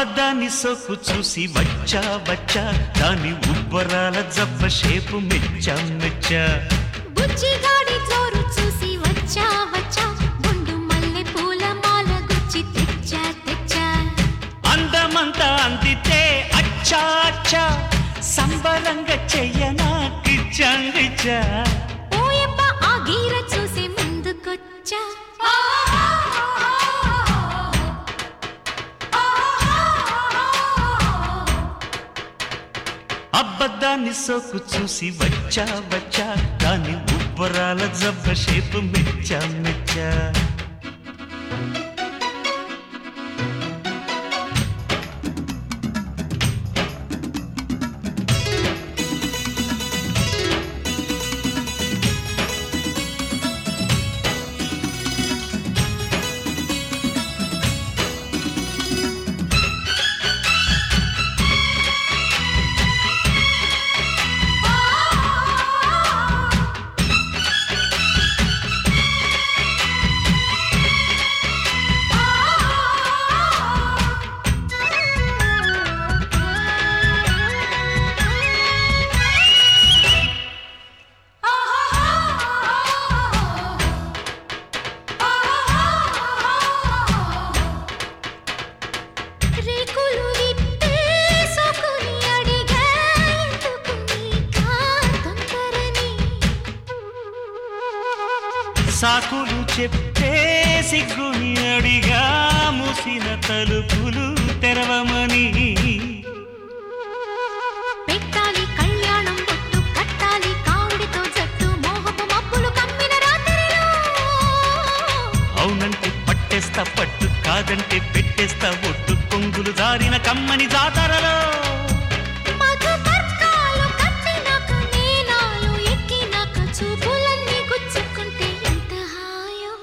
అబద్ధాన్ని సోకు చూసి వచ్చా వచ్చా దాని ఉబ్బరాల జబ్బ షేపు మెచ్చా మెచ్చా బుజ్జిగాడి జోరు చూసి వచ్చా వచ్చా గుండు మల్లె పూల మాల గుచ్చి తెచ్చా తెచ్చా అందమంతా అందితే అచ్చా అచ్చా సంబరంగా చెయ్యనా కిచ్చంగిచ్చా ఓయప్ప ఆ గీర చూసి ముందుకొచ్చా అబద్ధాన్ని సోకు చూసి వచ్చా వచ్చా దాని ఉబ్బరాల జబ్బ షేపు మెచ్చా మెచ్చా రేకులు విప్పే సోకుని అడిగా ఎందుకు నీకా తొందరని సాకులు చెప్పే సిగ్గుని అడిగా మూసిన తలుపులు తెరవమని పెట్టాలి కళ్యాణం బొట్టు కట్టాలి కావుడితో జట్టు మోహపు మబ్బులు కమ్మిన రాత్రిలో అవునంటే పట్టేస్తా పట్టు కాదంటే పెట్టేస్తా ఒట్టు కొంగులు జారిన కమ్మని జాతరలో మధు పర్కాలు కట్టినాక నేనాలు ఎక్కినాక చూపులన్నీ గుచ్చుకుంటే ఎంత హాయో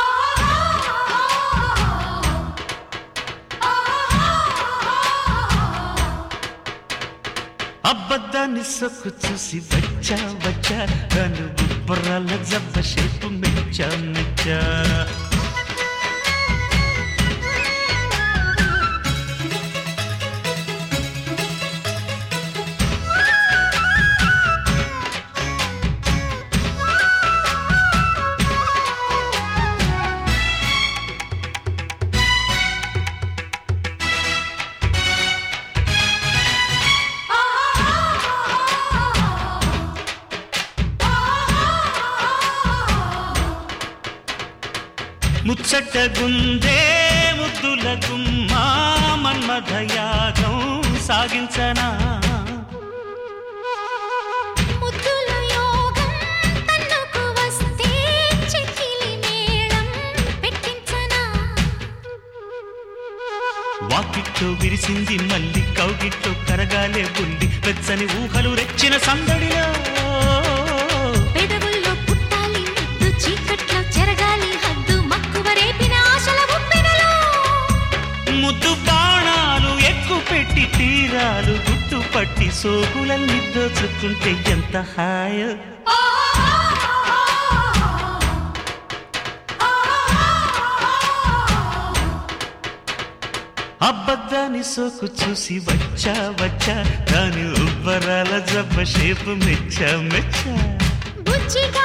అబద్ధాన్ని సొక్కు చూసి వచ్చా వచ్చా దాని ఉబ్బరాల జబ్బ షేపు మెచ్చా మెచ్చా ముచ్చట గుందే ముద్దుల గుమ్మా మన్మథ యాగం సాగించనా ముద్దుల యోగం తన్నుకు వస్తే చెక్కిలి మేళం పెట్టించనా వాకిట్లో విరిసింది మళ్ళీ కౌగిట్లో కరగాలే బుల్లి వెచ్చని ఊహలు రెచ్చిన సందడిలో పెదవుల్లో పుట్టాలి ముద్దు చీకట్లో చెరగాలి హద్దు మక్కువ రేపిన ఆశల ఉప్పెనలో ముద్దు బాణాలు ఎక్కు పెట్టి తీరాలు గుట్టు పట్టి సోకులన్నీ దోచుకుంటే ఎంత హాయో అబద్ధాన్ని సోకు చూసి వచ్చా వచ్చా దాని ఉబ్బరాల జబ్బ షేపు మెచ్చా మెచ్చా బుజ్జిగా